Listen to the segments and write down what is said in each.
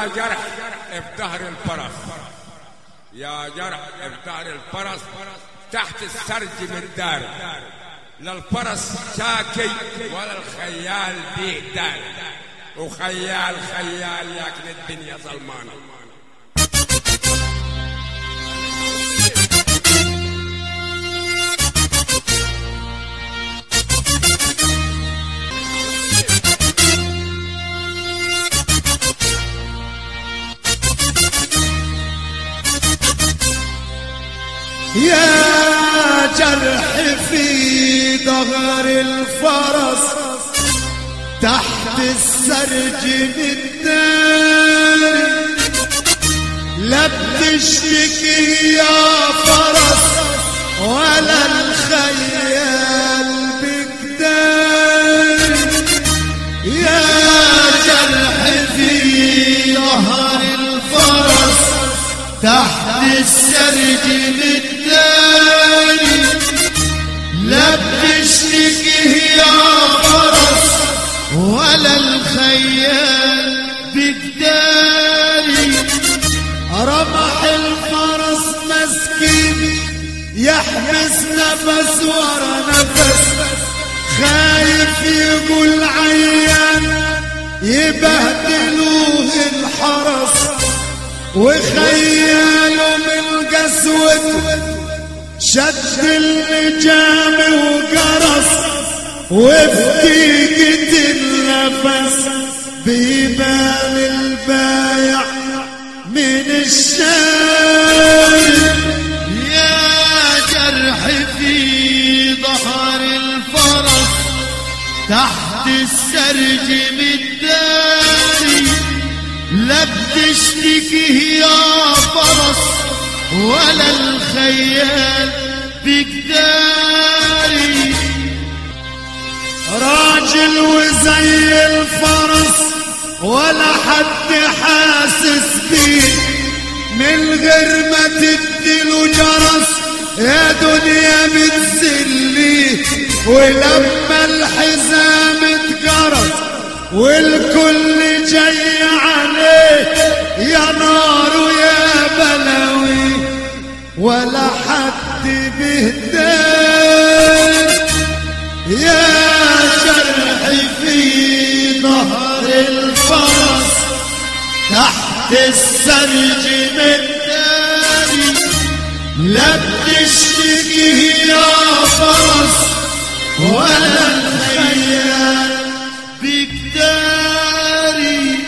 يا جرح بظهر الفرس يا جرح بظهر الفرس تحت السرج من دار لا الفرس شاكي ولا الخيال بيه دار وخيال خيال لكن الدنيا ظلمانه يا جرح في ظهر الفرس تحت السرج بالدار لا بتشتكي يا فرس ولا الخيال بقدار يا جرح في ظهر الفرس تحت السرج بالداري لا بتشتكي يا فرس ولا الخيال بالداري رمح الفرس مسكين يحبس نفس ورا نفس خايف يقول عيان يبهدلوه الحرس وخياله من قسوته شد اللجام وقرص وفديقة النفس بيبان البايع من الشارع يا جرح في ظهر الفرس تحت السرج بالداري لا بتشتكي يا فرس ولا الخيال بقداري راجل وزي الفرس ولا حد حاسس بيه من غير ما تديله جرس يا دنيا بتسليه ولما الحزام اتجرس والكل جاي عليه يا نار ويا بلاوي ولا حد بهداه يا جرح في ظهر الفرس تحت السرج من داري لا بتشتكي يا فرس ولا الخيال بقداري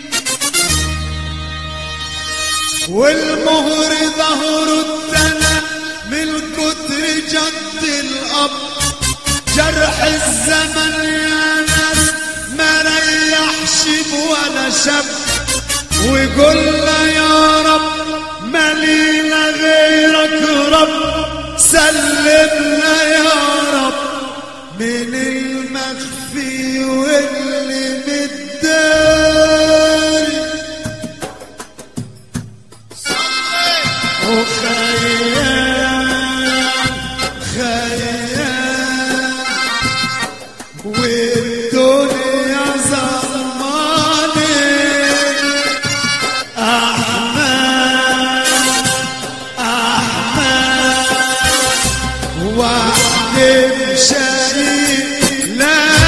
والمهر ظهر الدنا من كتر جد الأب جرح الزمن يا ناس ما ريحش ولا شب وقلنا يا رب ملينا غيرك رب سلمنا يا رب من المخفي واللي متداري وخيال خيال والدنيا ظلماني أحمد أحمد وحدي مشايلاني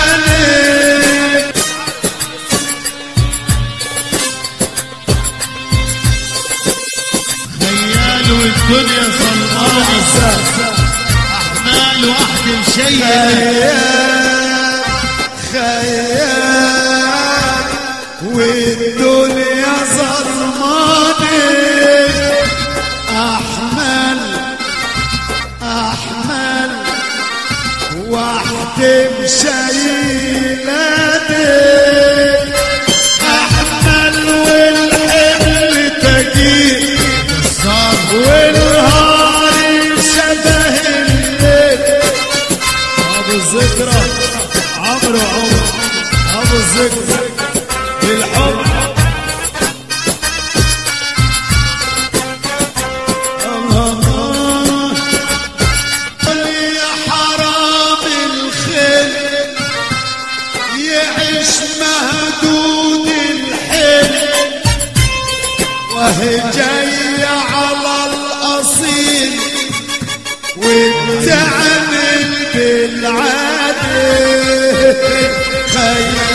خيال والدنيا صلقانة أحمال واحد مشيل خيال خيال والدنيا ظلماني أحمل أحمل وحدي مشايلاتي أحمل والحمل تجيب والهار شبه الليل ابو الذكرى عمرو عمر ابو الذكرى بالحب الله قل يا حرام الخيل جاي على الأصيل وبتعمل بالعادة خيال